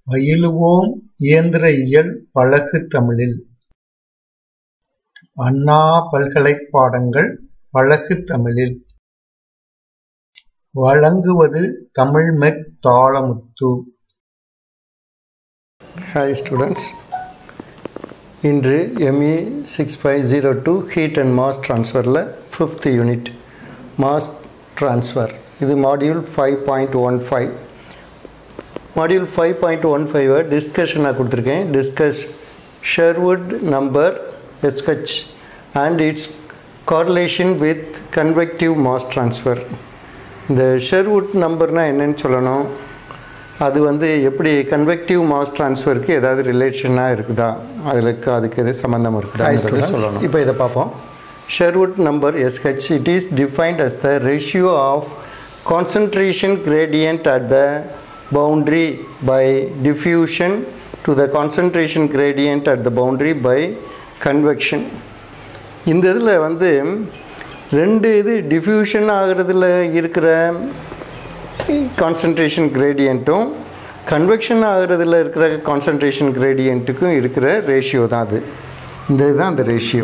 பயிலுவோம் இயந்திர இயல் பழகு தமிழில்! அண்ணா பல்கலைப் பாடங்கள் பழகு தமிழில்! வழங்குவது தமிழ்மெக் தாளமுத்து. ஹாய் ஸ்டூடெண்ட்ஸ் இன்று MA six five zero two heat and mass ட்ரான்ஸ்ஃபரில் ஃபிஃப்த் யூனிட் மாஸ் ட்ரான்ஸ்ஃபர் இது module five point one five module five point one ஃபைவை டிஸ்கஷனாக கொடுத்துருக்கேன் டிஸ்கஸ் ஷெர்வுட் நம்பர் எஸ்கச் and its correlation with convective mass transfer இந்த Sherwood நம்பர்னால் என்னன்னு சொல்லணும் அது வந்து எப்படி கன்வெக்டிவ் மாஸ் ட்ரான்ஸ்ஃபருக்கு ஏதாவது ரிலேஷனாக இருக்குதா அதில் அதுக்கு எது சம்மந்தம் இருக்குதா சொல்லணும் இப்போ இதை பார்ப்போம் Sherwood number SH it is defined as the ratio of concentration gradient at the boundary by diffusion to the concentration gradient at the boundary by convection இந்த இதில் வந்து ரெண்டு இது டிஃப்யூஷன் ஆகிறதுல இருக்கிற கான்சன்ட்ரேஷன் கிரேடியண்ட்டும் கன்வெக்ஷன் ஆகிறதுல இருக்கிற கான்சன்ட்ரேஷன் கிரேடியண்ட்டுக்கும் இருக்கிற ரேஷியோ தான் அது இந்த இதுதான் அந்த ரேஷியோ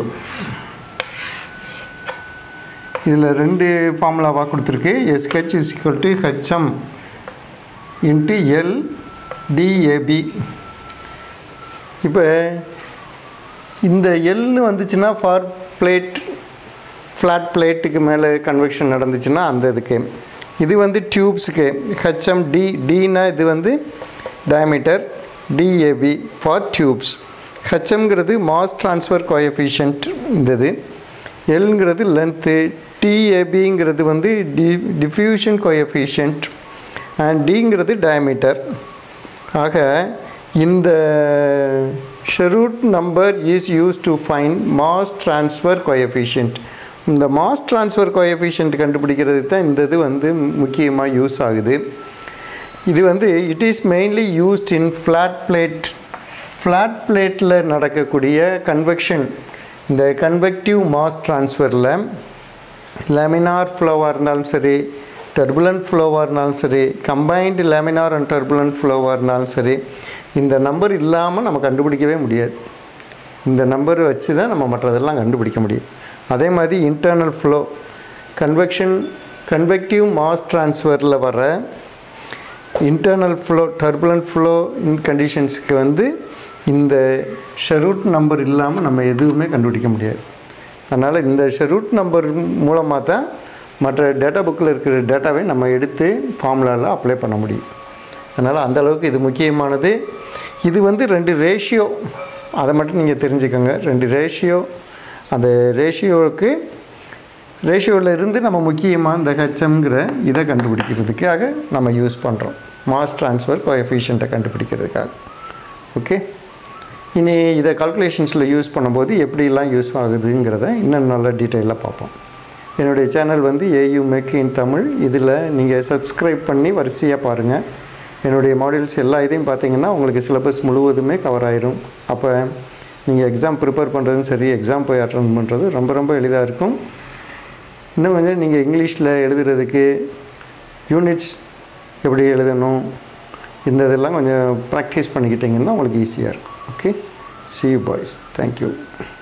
இதில் ரெண்டு ஃபார்முலாவாக கொடுத்துருக்கு SH is equal to HM into L DAB இப்போ இந்த எல்னு வந்துச்சுன்னா ஃபார் பிளேட் ஃப்ளாட் பிளேட்டுக்கு மேலே கன்வெக்ஷன் நடந்துச்சுன்னா அந்த இதுக்கு இது வந்து டியூப்ஸுக்கு ஹெச்எம் டி டினா இது வந்து டயமீட்டர் டிஏபி ஃபார் டியூப்ஸ் ஹெச்எம்ங்கிறது மாஸ் ட்ரான்ஸ்ஃபர் கோஎஃபிஷியன்ட் இந்த இது எல்ங்கிறது லென்த்து டிஏபிங்கிறது வந்து டி டிஃப்யூஷன் கோஎஃபிஷியன்ட் அண்ட் டிங்கிறது டயமீட்டர் ஆக இந்த Sherwood number is use to find mass transfer coefficient இந்த மாஸ் ட்ரான்ஸ்ஃபர் கோஎஃபிஷியன்ட் கண்டுபிடிக்கிறது தான் இந்த இது வந்து முக்கியமாக யூஸ் ஆகுது இது வந்து it is mainly used in flat plate flat பிளேட்டில் நடக்கக்கூடிய கன்வெக்ஷன் இந்த கன்வெக்டிவ் மாஸ் ட்ரான்ஸ்ஃபரில் லேமினார் ஃப்ளோவாக இருந்தாலும் சரி டர்புலண்ட் ஃப்ளோவாக இருந்தாலும் சரி கம்பைன்டு லேமினார் அண்ட் டர்புலண்ட் ஃப்ளோவாக இருந்தாலும் சரி இந்த நம்பர் இல்லாமல் நம்ம கண்டுபிடிக்கவே முடியாது இந்த நம்பர் வச்சு தான் நம்ம மற்றதெல்லாம் கண்டுபிடிக்க முடியும் அதே மாதிரி internal flow convection convective mass ட்ரான்ஸ்ஃபரில் வர internal flow turbulent flow in கண்டிஷன்ஸுக்கு வந்து இந்த ஷெரூட் நம்பர் இல்லாமல் நம்ம எதுவுமே கண்டுபிடிக்க முடியாது அதனால் இந்த ஷெரூட் நம்பர் மூலமாக தான் மற்ற டேட்டா புக்கில் இருக்கிற டேட்டாவை நம்ம எடுத்து ஃபார்முலாவில் அப்ளை பண்ண முடியும் அதனால் அந்தளவுக்கு இது முக்கியமானது இது வந்து ரெண்டு ரேஷியோ அதை மட்டும் நீங்கள் தெரிஞ்சுக்கோங்க ரெண்டு ரேஷியோ அந்த ரேஷியோவுக்கு ரேஷியோவில் இருந்து நம்ம முக்கியமாக இந்த ஹெச்எம்ங்கிற இதை கண்டுபிடிக்கிறதுக்காக நம்ம யூஸ் பண்ணுறோம் மாஸ் ட்ரான்ஸ்ஃபர் கோஎஃபிஷியண்ட்டை கண்டுபிடிக்கிறதுக்காக ஓகே இனி இதை கால்குலேஷன்ஸில் யூஸ் பண்ணும்போது எப்படிலாம் யூஸ் ஆகுதுங்கிறத இன்னும் நல்ல டீட்டெயிலாக பார்ப்போம் என்னுடைய சேனல் வந்து ஏயு மேக் இன் தமிழ் இதில் நீங்கள் சப்ஸ்கிரைப் பண்ணி வரிசையாக பாருங்கள் என்னுடைய மாடல்ஸ் எல்லா இதையும் பார்த்தீங்கன்னா உங்களுக்கு சிலபஸ் முழுவதுமே கவர் ஆயிரும் அப்போ நீங்கள் எக்ஸாம் ப்ரிப்பேர் பண்ணுறதும் சரி எக்ஸாம் போய் அட்டன் பண்ணுறது ரொம்ப ரொம்ப எளிதாக இருக்கும் இன்னும் கொஞ்சம் நீங்கள் இங்கிலீஷில் எழுதுறதுக்கு யூனிட்ஸ் எப்படி எழுதணும் இந்த இதெல்லாம் கொஞ்சம் ப்ராக்டிஸ் பண்ணிக்கிட்டிங்கன்னா உங்களுக்கு ஈஸியாக இருக்கும் okay see you boys thank you